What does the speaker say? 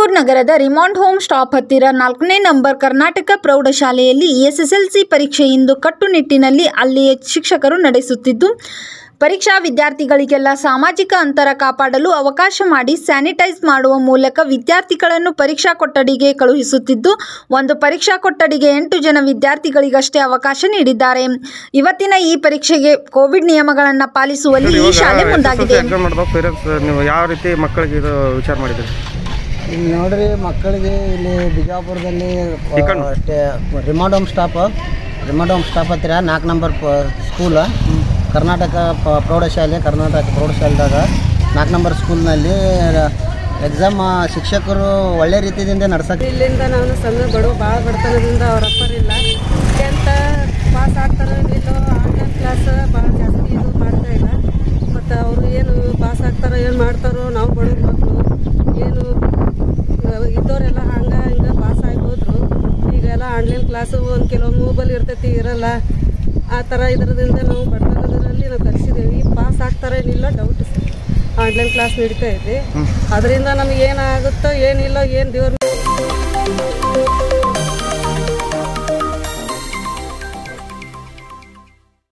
ಬಿಜಾಪುರ ನಗರದ remand home stop ಹತ್ತಿರ ನಾಲ್ಕನೇ ನಂಬರ್ ಕರ್ನಾಟಕ ಪ್ರೌಢಶಾಲೆಯಲ್ಲಿ ಎಸ್ಎಸ್ಎಲ್ಸಿ ಪರೀಕ್ಷೆ ಇಂದು ಕಟ್ಟುನಿಟ್ಟಿನಲ್ಲಿ ಅಲ್ಲಿಯ ಶಿಕ್ಷಕರು ನಡೆಸುತ್ತಿದ್ದು ಪರೀಕ್ಷಾ ವಿದ್ಯಾರ್ಥಿಗಳಿಗೆಲ್ಲ ಸಾಮಾಜಿಕ ಅಂತರ ಕಾಪಾಡಲು ಅವಕಾಶ ಮಾಡಿ ಸ್ಯಾನಿಟೈಸ್ ಮಾಡುವ ಮೂಲಕ ವಿದ್ಯಾರ್ಥಿಗಳನ್ನು ಪರೀಕ್ಷಾ ಕೊಠಡಿಗೆ ಕಳುಹಿಸುತ್ತಿದ್ದು ಒಂದು ಪರೀಕ್ಷಾ ಕೊಠಡಿಗೆ ಎಂಟು ಜನ ವಿದ್ಯಾರ್ಥಿಗಳಿಗಷ್ಟೇ ಅವಕಾಶ ನೀಡಿದ್ದಾರೆ ಇವತ್ತಿನ ಈ ಪರೀಕ್ಷೆಗೆ ಕೋವಿಡ್ ನಿಯಮಗಳನ್ನು ಪಾಲಿಸುವಲ್ಲಿ ಈ ಶಾಲೆ ಮುಂದಾಗಿದೆ ಎಕ್ಸಾಮ್ ಮಾಡಿದಾಗ ಪೇರೆಂಟ್ಸ್ ನೀವು ಯಾವ ರೀತಿ ಮಕ್ಕಳಿಗೆ ಇದು ವಿಚಾರ ಮಾಡಿದ್ರಿ ಇಲ್ಲಿ ನೋಡ್ರಿ ಮಕ್ಕಳಿಗೆ ಇಲ್ಲಿ ಬಿಜಾಪುರದಲ್ಲಿ chicken. Remand home stop remand home stop ಹತ್ತಿರ ನಾಲ್ಕು ನಂಬರ್ ಸ್ಕೂಲ್ ಕರ್ನಾಟಕ ಪ- ಪ್ರೌಢಶಾಲೆ ಕರ್ನಾಟಕ ಪ್ರೌಢಶಾಲೆದಾಗ ನಾಲ್ಕು ನಂಬರ್ ಸ್ಕೂಲ್ನಲ್ಲಿ ಎಕ್ಸಾಮ್ ಶಿಕ್ಷಕರು ಒಳ್ಳೆ ರೀತಿಯಿಂದ ನಡ್ಸಕ್ಕೆ ಇಲ್ಲಿಂದ ನಾನು ಸಣ್ಣ ಬಡವ ಭಾಳ ಬಡತನದಿಂದ ಅವ್ರ ಅಪ್ಪರಿಲ್ಲ ಟೆಂತ್ ಪಾಸ್ ಆಗ್ತಾರೋ ಇಲ್ಲೋ ಆನ್ಲೈನ್ ಕ್ಲಾಸ್ ಭಾಳ ಜಾಸ್ತಿ ಇದು ಮಾಡ್ತಾ ಇಲ್ಲ ಮತ್ತು ಅವರು ಏನು ಪಾಸ್ ಆಗ್ತಾರೋ ಏನು ಮಾಡ್ತಾರೋ ನಾವು ಬಡವ್ರ ಮಕ್ಕಳು ಏನು ಅಹ್, ಇದ್ದವರೆಲ್ಲ ಹಂಗೆ ಹಿಂಗೆ ಪಾಸ್ ಆಗಿ ಹೋದ್ರು ಈಗೆಲ್ಲ ಆನ್ಲೈನ್ ಕ್ಲಾಸು ಒಂದು ಕೆಲವು ಮೊಬೈಲ್ ಇರ್ತೈತಿ ಇರಲ್ಲ ಆ ಥರ ಇದರದಿಂದ ನಾವು ಬಡತನದಲ್ಲಿ ನಾವು ಕಲಿಸಿದ್ದೇವೆ ಪಾಸ್ ಆಗ್ತಾರೋ ಏನಿಲ್ಲ ಡೌಟ್ ಆನ್ಲೈನ್ ಕ್ಲಾಸ್ ನಡೀತಾ ಇದೆ ಅದರಿಂದ ನಮಗೆ ಏನಾಗುತ್ತೋ ಏನಿಲ್ಲ ಏನು ದೇವ್ರ